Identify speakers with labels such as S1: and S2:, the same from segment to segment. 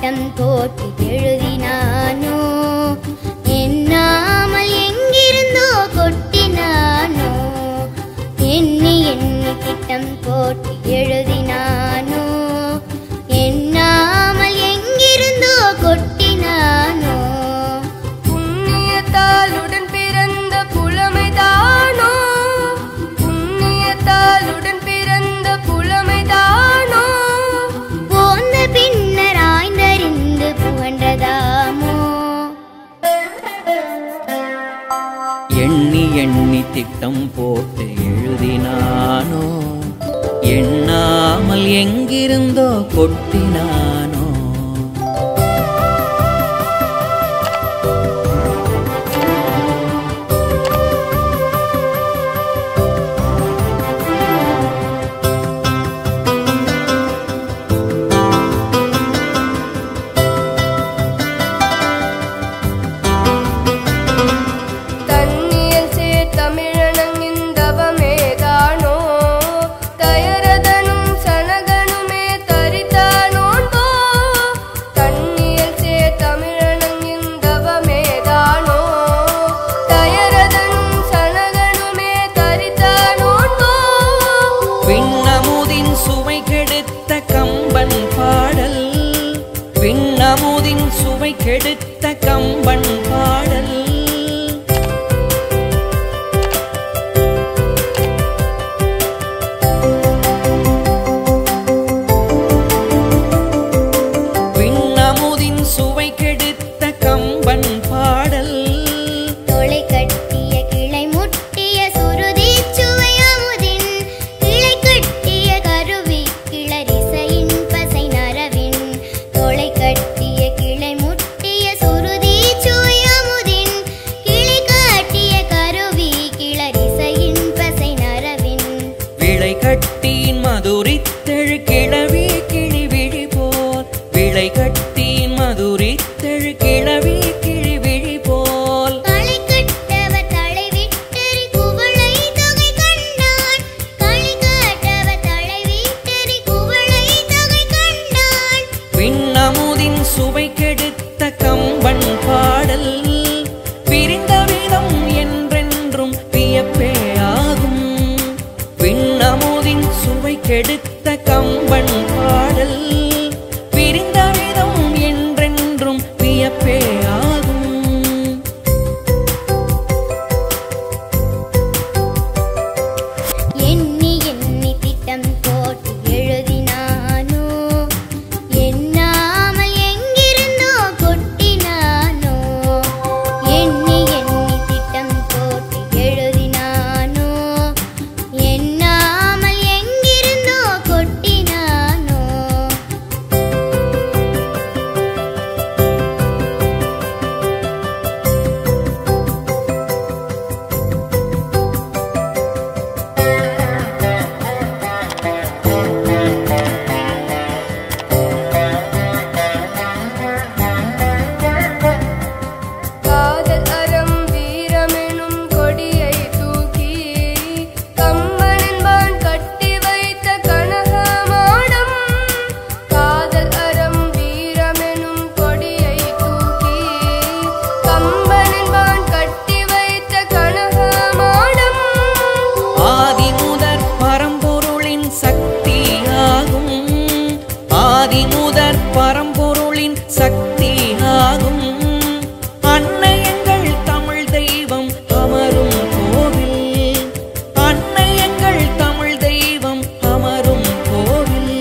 S1: திட்டம் போட்டு எழுதினானோ எண்ணாமல் எங்கிருந்தோ கொட்டினானோ எண்ணி எண்ணி திட்டம் போட்டு எழுதினானோ எண்ணாமல் எங்கிருந்தோ கொட்டினானோ
S2: புண்ணியத்தாலுடன் பிறந்த புலமைதானோ புண்ணியத்தாலுடன் பிறந்த புலமைதானோ
S1: போந்த பின்னர் ஆய்ந்தறிந்து புகன்றதாமோ
S3: எண்ணி எண்ணி திட்டம் போட்டு எழுதினானோ எண்ணாமல் எங்கிருந்தோ கொட்டினானோ
S2: தன்னியல் சேர் தமிழனங்கிந்தவமேதானோ தயரதனும் சனகனுமே தரித்தானோன்போ தன்னியல் சேர் தமிழனங்கிந்தவமேதானோ தயரதனும் சனகனுமே தரித்தானோன்போ
S3: விண்ணமுதின் சுவை கெடுத்த கம்பன் பாடல் விண்ணமுதின் சுவை கெடுத்த கம்பன் பாடல் விண்ணமுதின் சுவை கெடுத்த கம்பன் பாடல்
S1: தொலை கட்டிய கிளை முட்டிய சுருதி சுவையமுதின் கிளை கட்டிய கருவி கிளரிசையின் பசை நரவின் தொலை கட்டிய கிளை முட்டிய சுருதி சுவையமுதின் கிளை கட்டிய கருவி கிளரிசையின் பசை நரவின்
S3: விளை கட்டியின் மதுரித்தெழு கிளவி கிழிவிழி போல் விளை கட்டியின் மதுரித்தெழு கிளவி கிழிவிழி போல்
S1: களை கட்டவர் தலை விட்டறி குவளை தொகை கண்டான் களி கட்டவர் தலை விட்டறி குவளை தொகை கண்டான்
S3: விண்ணமுதின் சுவை கெடுத்த கம்பன் பாடல் பிரிந்த விதம் என்றென்றும் வியப்பே ஆகும் விண்ணமுதின் சுவை கெடுத்த கம்பன் பாடல் பிரிந்த விதம் என்றென்றும் வியப்பே ஆகும்
S1: எண்ணி எண்ணி திட்டம் போட்டு எழுதினானோ எண்ணாமல் எங்கிருந்தோ கொட்டினானோ எண்ணி எண்ணி திட்டம் போட்டு எழுதினானோ எண்ணாமல் எங்கிருந்தோ கொட்டினானோ
S2: காதல் அறம் வீரமெனும் கொடியை தூக்கி கம்பனன்பான் கட்டி வைத்த கனகமாடம் காதல் அறம் வீரமெனும் கொடியை தூக்கி கம்பனன்பான் கட்டி வைத்த கனகமாடம்
S3: ஆதி முதற் பரம்பொருளின் சக்தியாகும் ஆதி முதற் பரம்பொருளின் சக்தியாகும் அன்னை எங்கள் தமிழ் தெய்வம் அமரும் கோவில் அன்னை எங்கள் தமிழ் தெய்வம் அமரும் கோவில்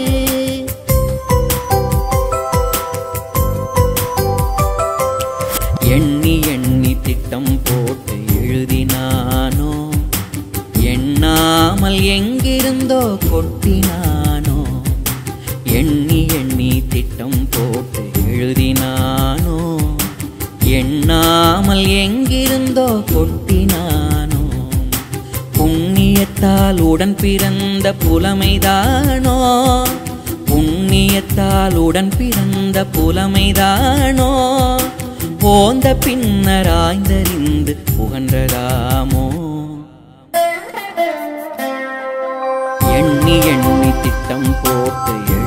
S3: எண்ணி எண்ணி திட்டம் போட்டு எழுதினானோ எண்ணாமல் எங்கிருந்தோ கொட்டினானோ எண்ணி எண்ணி திட்டம் போட்டு எழுதினானோ எண்ணாமல் எங்கிருந்தோ கொட்டினானோ புண்ணியத்தால் உடன் பிறந்த புலமைதானோ புண்ணியத்தால் உடன் பிறந்த புலமைதானோ போந்த பின்னர் ஆய்ந்தறிந்து புகன்றதாமோ எண்ணி எண்ணி திட்டம் போட்டு